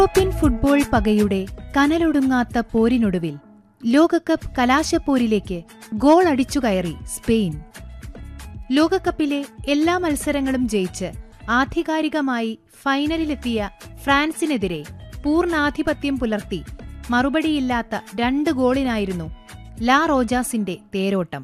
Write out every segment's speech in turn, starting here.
European football പകയുടെ കനലൊടുങ്ങാത്ത പോരിനൊടുവിൽ ലോകകപ്പ് കലാശപ്പോരിലേക്ക് goal അടിച്ചുകയറി Spain ലോകകപ്പിലെ എല്ലാ മത്സരങ്ങളും ജയിച്ച് ആധികാരികമായി ഫൈനലിലെത്തിയ ഫ്രാൻസിനെതിരെ പൂർണ്ണാധിപത്യം പുലർത്തി മറുപടിയില്ലാത്ത രണ്ട് ഗോളിനായിരുന്നു ലാ റോജാസിന്റെ തേരോട്ടം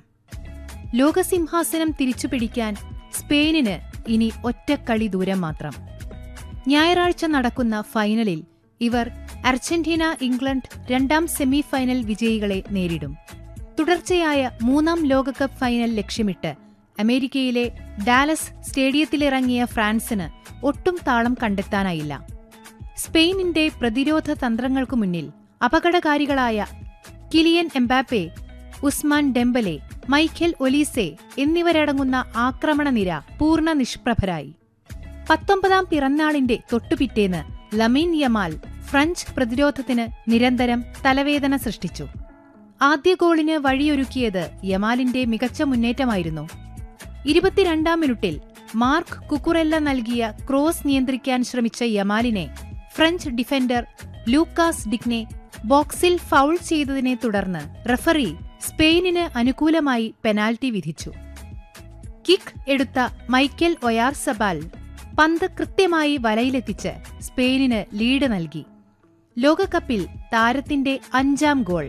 ലോകസിംഹാസനം തിരിച്ചുപിടിക്കാൻ സ്പെയിനിന് ഇനി ഒറ്റക്കളി ദൂരം മാത്രം ഞായറാഴ്ച നടക്കുന്ന ഫൈനലിൽ ഇവർ അർജന്റീന ഇംഗ്ലണ്ട് രണ്ടാം സെമി ഫൈനൽ വിജയികളെ നേരിടും തുടർച്ചയായ മൂന്നാം ലോകകപ്പ് ഫൈനൽ ലക്ഷ്യമിട്ട് അമേരിക്കയിലെ ഡാലസ് സ്റ്റേഡിയത്തിലിറങ്ങിയ ഫ്രാൻസിന് ഒട്ടും താളം കണ്ടെത്താനായില്ല സ്പെയിനിന്റെ പ്രതിരോധ തന്ത്രങ്ങൾക്കു മുന്നിൽ അപകടകാരികളായ Kylian Mbappe Ousmane Dembele Michael Olise എന്നിവരടങ്ങുന്ന ആക്രമണനിര പൂർണ്ണ നിഷ്പ്രഭരായി പത്തൊമ്പതാം പിറന്നാളിന്റെ തൊട്ടുപിറ്റേന്ന് ലമീൻ യമാൽ ഫ്രഞ്ച് പ്രതിരോധത്തിന് നിരന്തരം തലവേദന സൃഷ്ടിച്ചു ആദ്യ ഗോളിന് വഴിയൊരുക്കിയത് യമാലിന്റെ മികച്ച മുന്നേറ്റമായിരുന്നു ഇരുപത്തിരണ്ടാം മിനിറ്റിൽ മാർക്ക് കുക്കുറെല്ല നൽകിയ ക്രോസ് നിയന്ത്രിക്കാൻ ശ്രമിച്ച യമാലിനെ ഫ്രഞ്ച് ഡിഫൻഡർ ലൂക്കാസ് ഡിഗ്നെ ബോക്സിൽ ഫൗൾ ചെയ്തതിനെ തുടർന്ന് റഫറി സ്പെയിനിന് അനുകൂലമായി പെനാൽറ്റി വിധിച്ചു കിക്ക് എടുത്ത മൈക്കൽ ഒയാർസബാൽ പന്ത് കൃത്യമായി വലയിലെത്തിച്ച് സ്പെയിനിന് ലീഡ് നൽകി ലോകകപ്പിൽ താരത്തിന്റെ അഞ്ചാം ഗോൾ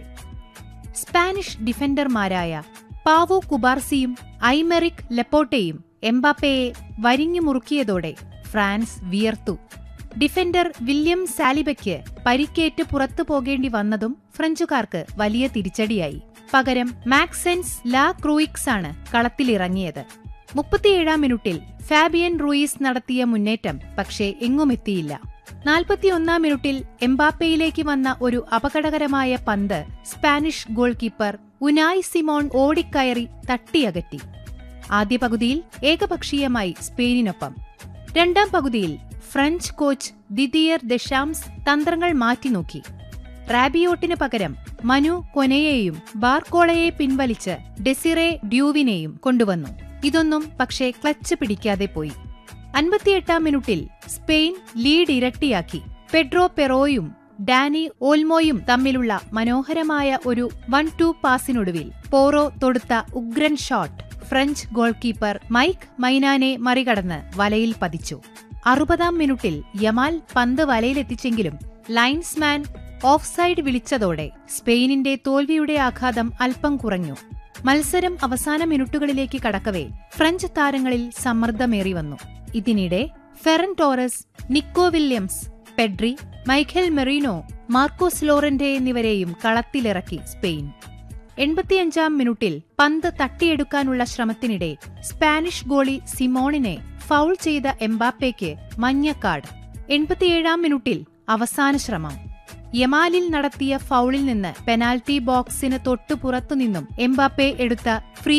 സ്പാനിഷ് ഡിഫൻഡർമാരായ പാവോ കുബാർസിയും ഐമെറിക് ലെപ്പോട്ടയും എംബാപ്പയെ വരിഞ്ഞു മുറുക്കിയതോടെ ഫ്രാൻസ് വിയർത്തു ഡിഫൻഡർ വില്യം സാലിബയ്ക്ക് പരിക്കേറ്റ് പുറത്തു പോകേണ്ടി വന്നതും ഫ്രഞ്ചുകാർക്ക് വലിയ തിരിച്ചടിയായി പകരം മാക്സെൻസ് ലാ ക്രൂയിക്സ് ആണ് കളത്തിലിറങ്ങിയത് മുപ്പത്തിയേഴാം മിനിറ്റിൽ ഫാബിയൻ റൂയിസ് നടത്തിയ മുന്നേറ്റം പക്ഷേ എങ്ങുമെത്തിയില്ല നാൽപ്പത്തിയൊന്നാം മിനിറ്റിൽ എംബാപ്പയിലേക്ക് വന്ന ഒരു അപകടകരമായ പന്ത് Spanish goal keeper Unai Simon ഓടിക്കയറി തട്ടിയകറ്റി ആദ്യ പകുതിയിൽ ഏകപക്ഷീയമായി സ്പെയിനിനൊപ്പം രണ്ടാം പകുതിയിൽ ഫ്രഞ്ച് കോച്ച് ദിദിയർ ദഷാംസ് തന്ത്രങ്ങൾ മാറ്റിനോക്കി റാബിയോട്ടിന് പകരം മനു കൊനയെയും ബാർക്കോളയെ പിൻവലിച്ച് ഡെസിറെ ഡ്യൂവിനെയും കൊണ്ടുവന്നു ഇതൊന്നും പക്ഷേ ക്ലച്ച് പിടിക്കാതെ പോയി അൻപത്തിയെട്ടാം മിനിറ്റിൽ സ്പെയിൻ ലീഡ് ഇരട്ടിയാക്കി പെഡ്രോ പെറോയും ഡാനി ഓൽമോയും തമ്മിലുള്ള മനോഹരമായ ഒരു വൺ ടു പാസിനൊടുവിൽ പോറോ തൊടുത്ത ഉഗ്രൻ shot French goal keeper Mike മൈനാനെ മറികടന്ന് വലയിൽ പതിച്ചു അറുപതാം മിനിറ്റിൽ യമാൽ പന്ത് വലയിലെത്തിച്ചെങ്കിലും ലൈൻസ്മാൻ ഓഫ് സൈഡ് വിളിച്ചതോടെ സ്പെയിനിന്റെ തോൽവിയുടെ ആഘാതം അല്പം കുറഞ്ഞു മത്സരം അവസാന മിനിറ്റുകളിലേക്ക് കടക്കവേ ഫ്രഞ്ച് താരങ്ങളിൽ സമ്മർദ്ദമേറി വന്നു ഇതിനിടെ Ferran Torres Nico Williams Pedri Mikel Merino Marcos Llorente എന്നിവരെയും കളത്തിലിറക്കി സ്പെയിൻ എൺപത്തിയഞ്ചാം മിനിറ്റിൽ പന്ത് തട്ടിയെടുക്കാനുള്ള ശ്രമത്തിനിടെ സ്പാനിഷ് ഗോളി സിമോണിനെ ഫൗൾ ചെയ്ത എംബാപ്പയ്ക്ക് മഞ്ഞ കാർഡ് എൺപത്തിയേഴാം മിനിറ്റിൽ അവസാന ശ്രമം യമാലിൽ നടത്തിയ ഫൗളിൽ നിന്ന് പെനാൽറ്റി ബോക്സിന് തൊട്ടുപുറത്തുനിന്നും എംബാപ്പെ എടുത്ത ഫ്രീ